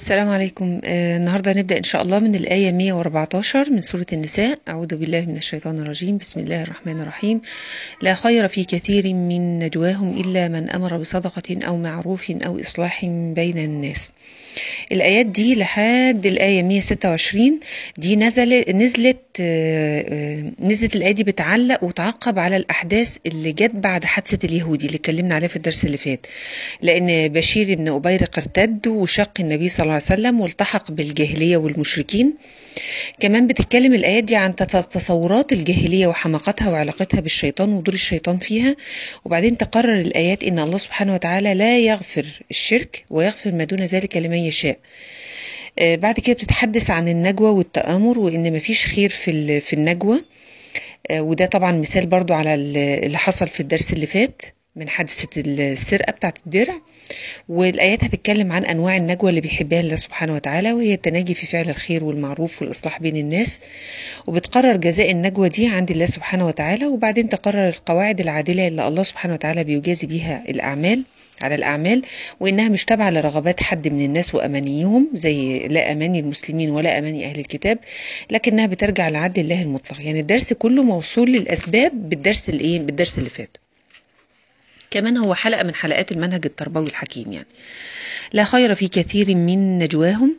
السلام عليكم آه النهاردة هنبدأ إن شاء الله من الآية 114 من سورة النساء أعوذ بالله من الشيطان الرجيم بسم الله الرحمن الرحيم لا خير في كثير من نجواهم إلا من أمر بصدقة أو معروف أو إصلاح بين الناس الآيات دي لحد الآية 126 دي نزل نزلت آه آه نزلت الآية دي بتعلق وتعقب على الأحداث اللي جت بعد حادثة اليهودي اللي اتكلمنا عليها في الدرس اللي فات لأن بشير بن أبيرق ارتد وشق النبي صلى الله عليه وسلم والتحق بالجاهلية والمشركين كمان بتتكلم الآيات دي عن تصورات الجاهلية وحماقتها وعلاقتها بالشيطان ودور الشيطان فيها وبعدين تقرر الآيات إن الله سبحانه وتعالى لا يغفر الشرك ويغفر ما دون ذلك لمن يشاء بعد كده بتتحدث عن النجوى والتآمر وإن مفيش خير في في النجوى وده طبعا مثال برضو على اللي حصل في الدرس اللي فات من حادثة السرقة بتاعت الدرع والآيات هتتكلم عن أنواع النجوى اللي بيحبها الله سبحانه وتعالى وهي التناجي في فعل الخير والمعروف والإصلاح بين الناس وبتقرر جزاء النجوى دي عند الله سبحانه وتعالى وبعدين تقرر القواعد العادلة اللي الله سبحانه وتعالى بيجازي بيها الأعمال على الأعمال وإنها مش تابعة لرغبات حد من الناس وأمانيهم زي لا أماني المسلمين ولا أماني أهل الكتاب لكنها بترجع لعدل الله المطلق يعني الدرس كله موصول للأسباب بالدرس الإيه بالدرس اللي فات كمان هو حلقة من حلقات المنهج التربوي الحكيم يعني لا خير في كثير من نجواهم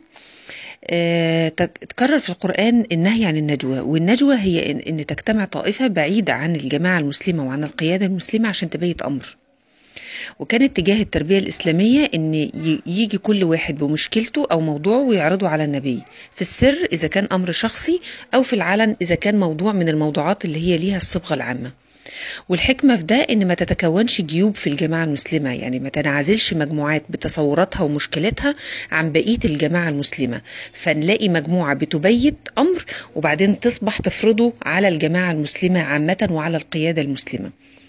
أه تكرر في القرآن النهي عن النجوى والنجوى هي إن, إن تجتمع طائفة بعيدة عن الجماعة المسلمة وعن القيادة المسلمة عشان تبيت أمر وكان اتجاه التربية الإسلامية إن يجي كل واحد بمشكلته أو موضوعه ويعرضه على النبي في السر إذا كان أمر شخصي أو في العلن إذا كان موضوع من الموضوعات اللي هي ليها الصبغة العامة والحكمة في ده إن ما تتكونش جيوب في الجماعة المسلمة يعني ما تنعزلش مجموعات بتصوراتها ومشكلاتها عن بقية الجماعة المسلمة فنلاقي مجموعة بتبيت أمر وبعدين تصبح تفرضه على الجماعة المسلمة عامة وعلى القيادة المسلمة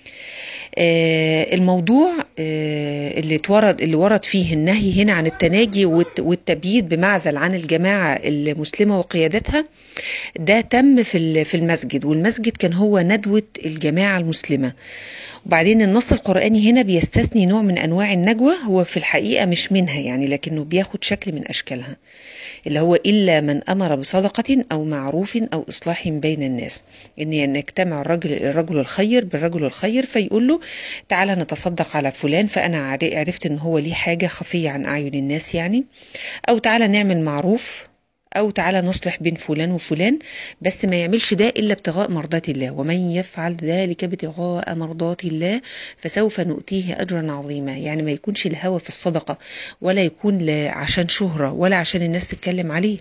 آه الموضوع آه اللي اتورد اللي ورد فيه النهي هنا عن التناجي والتبييت بمعزل عن الجماعه المسلمه وقيادتها ده تم في في المسجد والمسجد كان هو ندوه الجماعه المسلمه وبعدين النص القراني هنا بيستثني نوع من انواع النجوى هو في الحقيقه مش منها يعني لكنه بياخد شكل من اشكالها اللي هو إلا من أمر بصدقة أو معروف أو إصلاح بين الناس إن يجتمع الرجل الرجل الخير بالرجل الخير فيقول له تعالى نتصدق على فلان فأنا عرفت إن هو ليه حاجة خفية عن أعين الناس يعني أو تعالى نعمل معروف أو تعالى نصلح بين فلان وفلان بس ما يعملش ده إلا ابتغاء مرضات الله ومن يفعل ذلك ابتغاء مرضات الله فسوف نؤتيه أجرا عظيما يعني ما يكونش الهوى في الصدقة ولا يكون عشان شهرة ولا عشان الناس تتكلم عليه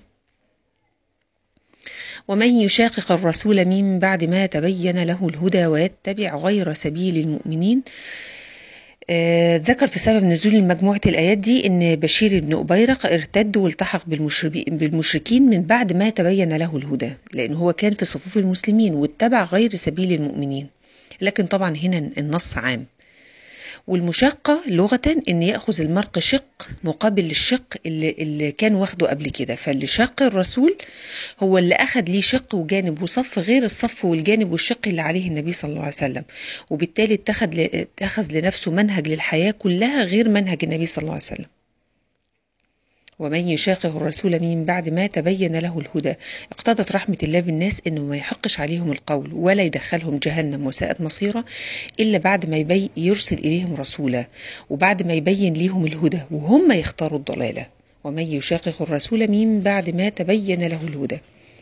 ومن يشاقق الرسول من بعد ما تبين له الهدى ويتبع غير سبيل المؤمنين آه ذكر في سبب نزول مجموعة الآيات دي إن بشير بن أبيرق ارتد والتحق بالمشركين من بعد ما تبين له الهدى لأن هو كان في صفوف المسلمين واتبع غير سبيل المؤمنين لكن طبعا هنا النص عام والمشاقة لغة إن يأخذ المرق شق مقابل للشق اللي, اللي كان واخده قبل كده فاللي شاق الرسول هو اللي أخذ ليه شق وجانب وصف غير الصف والجانب والشق اللي عليه النبي صلى الله عليه وسلم وبالتالي اتخذ اتخذ لنفسه منهج للحياة كلها غير منهج النبي صلى الله عليه وسلم ومن يشاقق الرسول من بعد ما تبين له الهدى اقتضت رحمة الله بالناس انه ما يحقش عليهم القول ولا يدخلهم جهنم وساءت مصيرا الا بعد ما يبي يرسل اليهم رسولا وبعد ما يبين ليهم الهدى وهم يختاروا الضلالة ومن يشاقق الرسول من بعد ما تبين له الهدى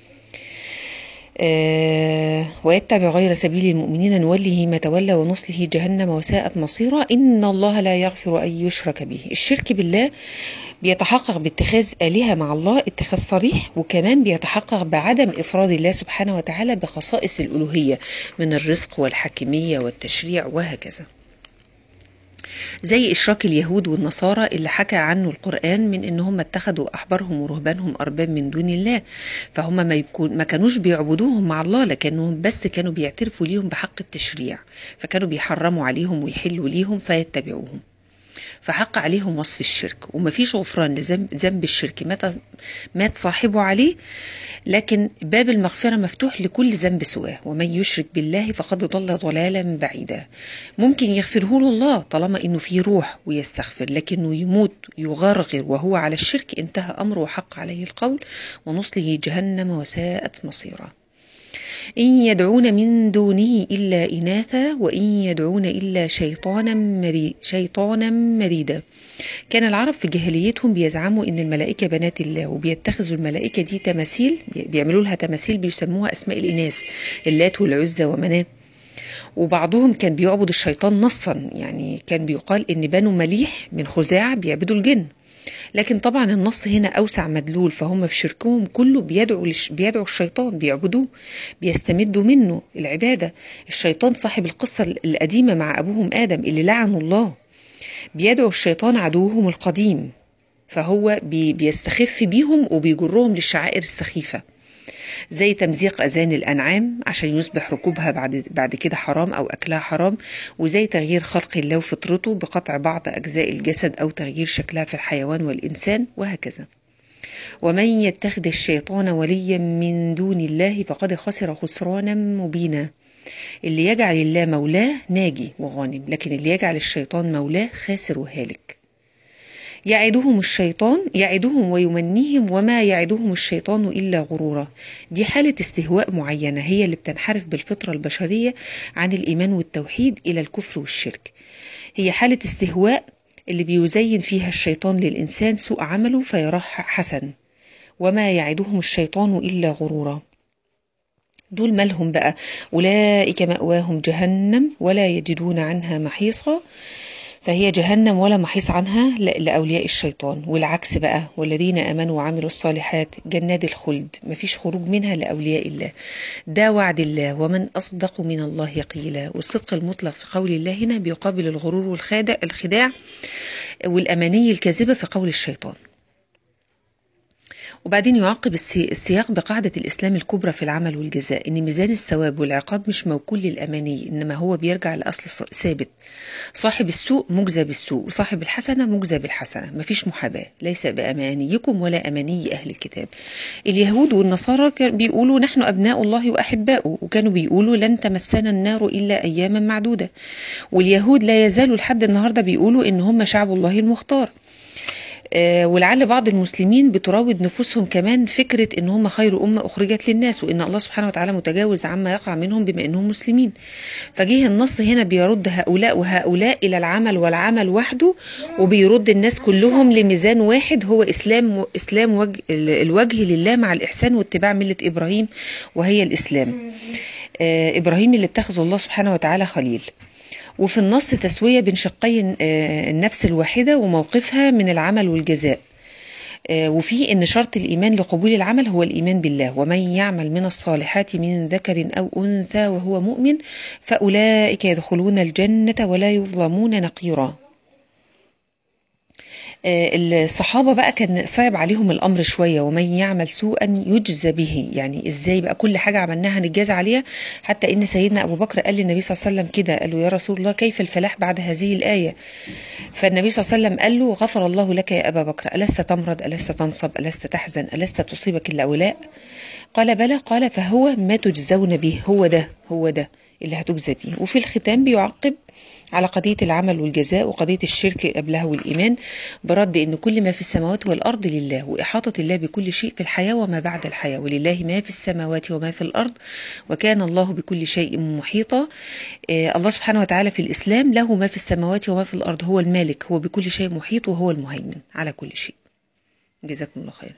آه ويتبع غير سبيل المؤمنين نوله ما تولى ونصله جهنم وساءت مصيرا إن الله لا يغفر أن يشرك به الشرك بالله بيتحقق باتخاذ آلهة مع الله اتخاذ صريح وكمان بيتحقق بعدم إفراد الله سبحانه وتعالى بخصائص الألوهية من الرزق والحكمية والتشريع وهكذا زي إشراك اليهود والنصارى اللي حكى عنه القرآن من إن هم اتخذوا أحبارهم ورهبانهم أرباب من دون الله فهم ما, يكون ما كانوش بيعبدوهم مع الله لكنهم بس كانوا بيعترفوا ليهم بحق التشريع فكانوا بيحرموا عليهم ويحلوا ليهم فيتبعوهم فحق عليهم وصف الشرك ومفيش غفران لذنب ذنب الشرك مات مات صاحبه عليه لكن باب المغفرة مفتوح لكل ذنب سواه ومن يشرك بالله فقد ضل ضلالا بعيدا ممكن يغفره له الله طالما انه في روح ويستغفر لكنه يموت يغرغر وهو على الشرك انتهى امره وحق عليه القول ونصله جهنم وساءت مصيرا إن يدعون من دونه إلا إناثا وإن يدعون إلا شيطانا مريد شيطانا مريدا كان العرب في جاهليتهم بيزعموا ان الملائكه بنات الله وبيتخذوا الملائكه دي تماثيل بيعملوا لها تماثيل بيسموها اسماء الاناث اللات والعزى ومناه وبعضهم كان بيعبد الشيطان نصا يعني كان بيقال ان بنو مليح من خزاعه بيعبدوا الجن لكن طبعا النص هنا اوسع مدلول فهم في شركهم كله بيدعوا لش بيدعوا الشيطان بيعبدوه بيستمدوا منه العباده الشيطان صاحب القصه القديمه مع ابوهم ادم اللي لعنوا الله بيدعو الشيطان عدوهم القديم فهو بي بيستخف بيهم وبيجرهم للشعائر السخيفه زي تمزيق اذان الانعام عشان يصبح ركوبها بعد بعد كده حرام او اكلها حرام وزي تغيير خلق الله وفطرته بقطع بعض اجزاء الجسد او تغيير شكلها في الحيوان والانسان وهكذا ومن يتخذ الشيطان وليا من دون الله فقد خسر خسرانا مبينا اللي يجعل الله مولاه ناجي وغانم لكن اللي يجعل الشيطان مولاه خاسر وهالك يعدهم الشيطان يعدهم ويمنيهم وما يعدهم الشيطان إلا غرورا دي حالة استهواء معينة هي اللي بتنحرف بالفطرة البشرية عن الإيمان والتوحيد إلى الكفر والشرك هي حالة استهواء اللي بيزين فيها الشيطان للإنسان سوء عمله فيراه حسن وما يعدهم الشيطان إلا غرورا دول مالهم بقى أولئك مأواهم جهنم ولا يجدون عنها محيصا فهي جهنم ولا محيص عنها لأولياء الشيطان والعكس بقى والذين آمنوا وعملوا الصالحات جنات الخلد مفيش خروج منها لأولياء الله ده وعد الله ومن أصدق من الله قيلا والصدق المطلق في قول الله هنا بيقابل الغرور والخداع الخداع والأماني الكاذبة في قول الشيطان وبعدين يعقب السياق بقاعدة الإسلام الكبرى في العمل والجزاء إن ميزان الثواب والعقاب مش موكول للأماني إنما هو بيرجع لأصل ثابت صاحب السوء مجزى بالسوء وصاحب الحسنة مجزى بالحسنة مفيش محاباة ليس بأمانيكم ولا أماني أهل الكتاب اليهود والنصارى بيقولوا نحن أبناء الله وأحباؤه وكانوا بيقولوا لن تمسنا النار إلا أياما معدودة واليهود لا يزالوا لحد النهاردة بيقولوا إن هم شعب الله المختار ولعل بعض المسلمين بتراود نفوسهم كمان فكرة ان هم خير أمة أخرجت للناس وان الله سبحانه وتعالى متجاوز عما يقع منهم بما انهم مسلمين فجه النص هنا بيرد هؤلاء وهؤلاء إلى العمل والعمل وحده وبيرد الناس كلهم لميزان واحد هو إسلام إسلام وجه الوجه لله مع الإحسان واتباع ملة إبراهيم وهي الإسلام إبراهيم اللي اتخذه الله سبحانه وتعالى خليل وفي النص تسوية بين شقي النفس الواحدة وموقفها من العمل والجزاء وفي ان شرط الايمان لقبول العمل هو الايمان بالله ومن يعمل من الصالحات من ذكر او انثى وهو مؤمن فاولئك يدخلون الجنه ولا يظلمون نقيرا الصحابة بقى كان صعب عليهم الأمر شوية ومن يعمل سوءا يجزى به يعني إزاي بقى كل حاجة عملناها نتجازى عليها حتى إن سيدنا أبو بكر قال للنبي صلى الله عليه وسلم كده قال له يا رسول الله كيف الفلاح بعد هذه الآية فالنبي صلى الله عليه وسلم قال له غفر الله لك يا أبا بكر ألست تمرض ألست تنصب ألست تحزن ألست تصيبك الأولاء قال بلى قال فهو ما تجزون به هو ده هو ده اللي هتجزى به وفي الختام بيعقب على قضية العمل والجزاء وقضية الشرك قبلها والإيمان برد أن كل ما في السماوات والأرض لله وإحاطة الله بكل شيء في الحياة وما بعد الحياة ولله ما في السماوات وما في الأرض وكان الله بكل شيء محيطا آه الله سبحانه وتعالى في الإسلام له ما في السماوات وما في الأرض هو المالك هو بكل شيء محيط وهو المهيمن على كل شيء جزاكم الله خيرا